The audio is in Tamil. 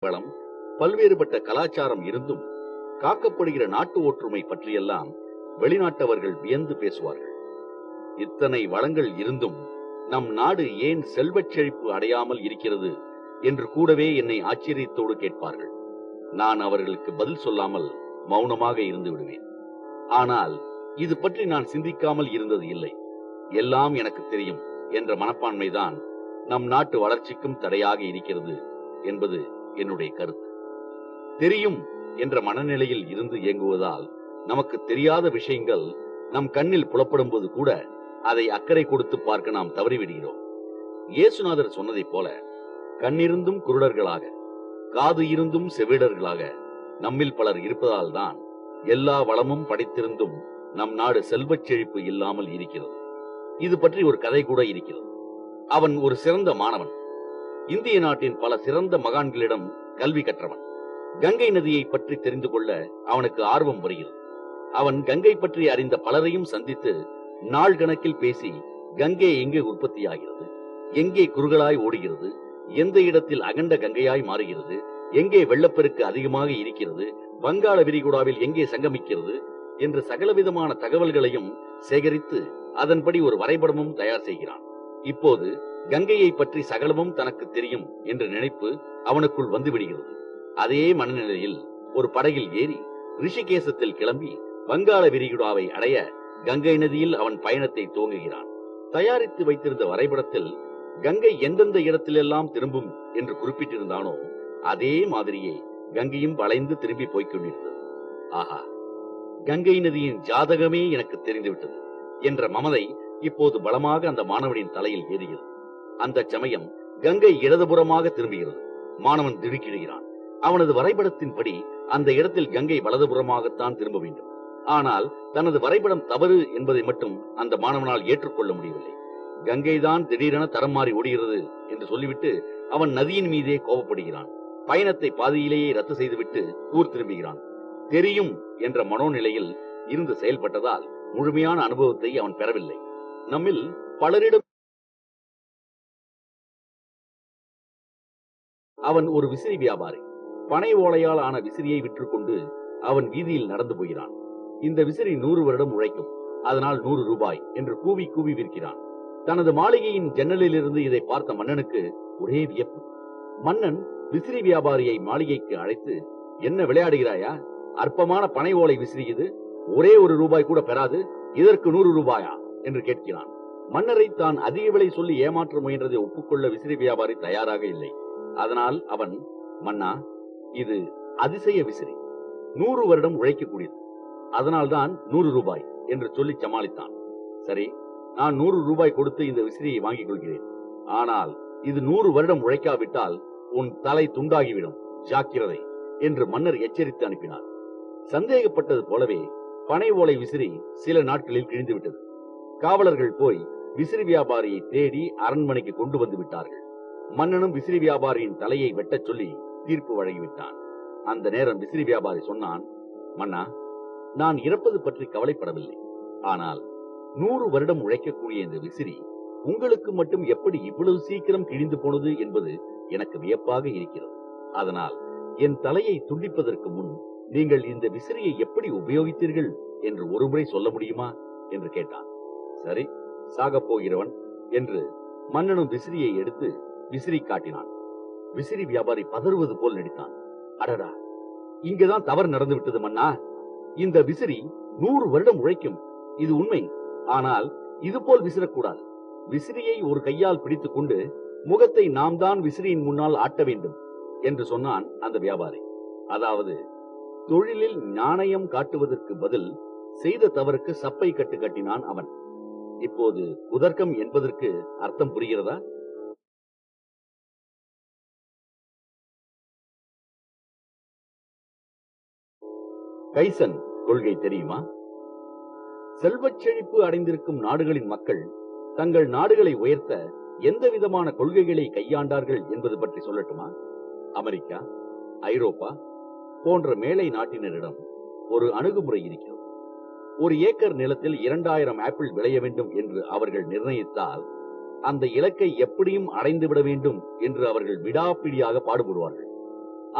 வளம் பல்வேறுபட்ட கலாச்சாரம் இருந்தும் காக்கப்படுகிற நாட்டு ஒற்றுமை பற்றியெல்லாம் வெளிநாட்டவர்கள் வியந்து பேசுவார்கள் இத்தனை வளங்கள் இருந்தும் நம் நாடு ஏன் செல்வச் செழிப்பு அடையாமல் இருக்கிறது என்று கூடவே என்னை ஆச்சரியத்தோடு கேட்பார்கள் நான் அவர்களுக்கு பதில் சொல்லாமல் மௌனமாக இருந்து விடுவேன் ஆனால் இது பற்றி நான் சிந்திக்காமல் இருந்தது இல்லை எல்லாம் எனக்கு தெரியும் என்ற மனப்பான்மைதான் நம் நாட்டு வளர்ச்சிக்கும் தடையாக இருக்கிறது என்பது என்னுடைய கருத்து தெரியும் என்ற மனநிலையில் இருந்து இயங்குவதால் நமக்கு தெரியாத விஷயங்கள் நம் கண்ணில் புலப்படும் போது கூட அதை அக்கறை கொடுத்து பார்க்க நாம் தவறிவிடுகிறோம் இயேசுநாதர் சொன்னதைப் போல கண்ணிருந்தும் குருடர்களாக காது இருந்தும் செவிடர்களாக நம்மில் பலர் இருப்பதால் தான் எல்லா வளமும் படைத்திருந்தும் நம் நாடு செல்வச் செழிப்பு இல்லாமல் இருக்கிறது இது பற்றி ஒரு கதை கூட இருக்கிறது அவன் ஒரு சிறந்த மாணவன் இந்திய நாட்டின் பல சிறந்த மகான்களிடம் கல்வி கற்றவன் கங்கை நதியை பற்றி தெரிந்து கொள்ள அவனுக்கு ஆர்வம் வருகிறது அவன் கங்கை பற்றி அறிந்த பலரையும் சந்தித்து நாள் கணக்கில் பேசி கங்கை எங்கே உற்பத்தியாகிறது எங்கே குறுகலாய் ஓடுகிறது எந்த இடத்தில் அகண்ட கங்கையாய் மாறுகிறது எங்கே வெள்ளப்பெருக்கு அதிகமாக இருக்கிறது வங்காள விரிகுடாவில் எங்கே சங்கமிக்கிறது என்று சகலவிதமான தகவல்களையும் சேகரித்து அதன்படி ஒரு வரைபடமும் தயார் செய்கிறான் இப்போது கங்கையை பற்றி சகலமும் தனக்கு தெரியும் என்ற நினைப்பு அவனுக்குள் வந்துவிடுகிறது அதே மனநிலையில் ஒரு படகில் ஏறி ரிஷிகேசத்தில் கிளம்பி வங்காள விரிகுடாவை அடைய கங்கை நதியில் அவன் பயணத்தை துவங்குகிறான் தயாரித்து வைத்திருந்த வரைபடத்தில் கங்கை எந்தெந்த இடத்திலெல்லாம் திரும்பும் என்று குறிப்பிட்டிருந்தானோ அதே மாதிரியே கங்கையும் வளைந்து திரும்பி போய்க் கொண்டிருந்தது ஆஹா கங்கை நதியின் ஜாதகமே எனக்கு தெரிந்துவிட்டது என்ற மமதை இப்போது பலமாக அந்த மாணவனின் தலையில் ஏறுகிறது அந்த சமயம் கங்கை இடதுபுறமாக திரும்புகிறது மாணவன் திடுக்கிடுகிறான் அவனது வரைபடத்தின்படி அந்த இடத்தில் கங்கை வலதுபுறமாகத்தான் திரும்ப வேண்டும் ஆனால் தனது வரைபடம் தவறு என்பதை மட்டும் அந்த மாணவனால் ஏற்றுக்கொள்ள முடியவில்லை கங்கைதான் திடீரென தரம் மாறி ஓடுகிறது என்று சொல்லிவிட்டு அவன் நதியின் மீதே கோபப்படுகிறான் பயணத்தை பாதியிலேயே ரத்து செய்துவிட்டு ஊர் திரும்புகிறான் தெரியும் என்ற மனோநிலையில் இருந்து செயல்பட்டதால் முழுமையான அனுபவத்தை அவன் பெறவில்லை நம்மில் பலரிடம் அவன் ஒரு விசிறி வியாபாரி பனை ஓலையால் ஆன விசிறியை விற்றுக்கொண்டு அவன் வீதியில் நடந்து போகிறான் இந்த விசிறி நூறு வருடம் உழைக்கும் அதனால் நூறு ரூபாய் என்று கூவி கூவி விற்கிறான் தனது மாளிகையின் ஜன்னலிலிருந்து இதை பார்த்த மன்னனுக்கு ஒரே வியப்பு மன்னன் விசிறி வியாபாரியை மாளிகைக்கு அழைத்து என்ன விளையாடுகிறாயா அற்பமான பனை ஓலை விசிறி இது ஒரே ஒரு ரூபாய் கூட பெறாது இதற்கு நூறு ரூபாயா என்று கேட்கிறான் மன்னரை தான் அதிக விலை சொல்லி ஏமாற்ற முயன்றதை ஒப்புக்கொள்ள விசிறி வியாபாரி தயாராக இல்லை அதனால் அவன் மன்னா இது அதிசய விசிறி நூறு வருடம் உழைக்கக்கூடியது அதனால்தான் நூறு ரூபாய் என்று சொல்லி சமாளித்தான் சரி நான் நூறு ரூபாய் கொடுத்து இந்த விசிறியை வாங்கிக் கொள்கிறேன் ஆனால் இது நூறு வருடம் உழைக்காவிட்டால் உன் தலை துண்டாகிவிடும் ஜாக்கிரதை என்று மன்னர் எச்சரித்து அனுப்பினார் சந்தேகப்பட்டது போலவே பனை ஓலை விசிறி சில நாட்களில் கிழிந்துவிட்டது காவலர்கள் போய் விசிறி வியாபாரியை தேடி அரண்மனைக்கு கொண்டு வந்து விட்டார்கள் மன்னனும் விசிறி வியாபாரியின் தலையை வெட்டச் சொல்லி தீர்ப்பு வழங்கிவிட்டான் அந்த நேரம் விசிறி வியாபாரி சொன்னான் மன்னா நான் இறப்பது பற்றி கவலைப்படவில்லை ஆனால் நூறு வருடம் உழைக்கக்கூடிய இந்த விசிறி உங்களுக்கு மட்டும் எப்படி இவ்வளவு சீக்கிரம் கிழிந்து போனது என்பது எனக்கு வியப்பாக இருக்கிறது அதனால் என் தலையை துண்டிப்பதற்கு முன் நீங்கள் இந்த விசிறியை எப்படி உபயோகித்தீர்கள் என்று ஒருமுறை சொல்ல முடியுமா என்று கேட்டான் சரி சாகப் போகிறவன் என்று மன்னனும் விசிறியை எடுத்து விசிறி காட்டினான் விசிறி வியாபாரி பதறுவது போல் நடித்தான் அடடா இங்கதான் தவறு நடந்து விட்டது மன்னா இந்த விசிறி நூறு வருடம் உழைக்கும் இது உண்மை ஆனால் இது போல் விசிறக்கூடாது விசிறியை ஒரு கையால் பிடித்துக் கொண்டு முகத்தை நாம் தான் விசிறியின் முன்னால் ஆட்ட வேண்டும் என்று சொன்னான் அந்த வியாபாரி அதாவது தொழிலில் நாணயம் காட்டுவதற்கு பதில் செய்த தவறுக்கு சப்பை கட்டு கட்டினான் அவன் இப்போது உதர்க்கம் என்பதற்கு அர்த்தம் புரிகிறதா கைசன் கொள்கை தெரியுமா செல்வச் செழிப்பு அடைந்திருக்கும் நாடுகளின் மக்கள் தங்கள் நாடுகளை உயர்த்த எந்த விதமான கொள்கைகளை கையாண்டார்கள் என்பது பற்றி சொல்லட்டுமா அமெரிக்கா ஐரோப்பா போன்ற மேலை நாட்டினரிடம் ஒரு அணுகுமுறை இருக்கிறது ஒரு ஏக்கர் நிலத்தில் இரண்டாயிரம் ஆப்பிள் விளைய வேண்டும் என்று அவர்கள் நிர்ணயித்தால் அந்த இலக்கை எப்படியும் அடைந்துவிட வேண்டும் என்று அவர்கள் விடாப்பிடியாக பாடுபடுவார்கள்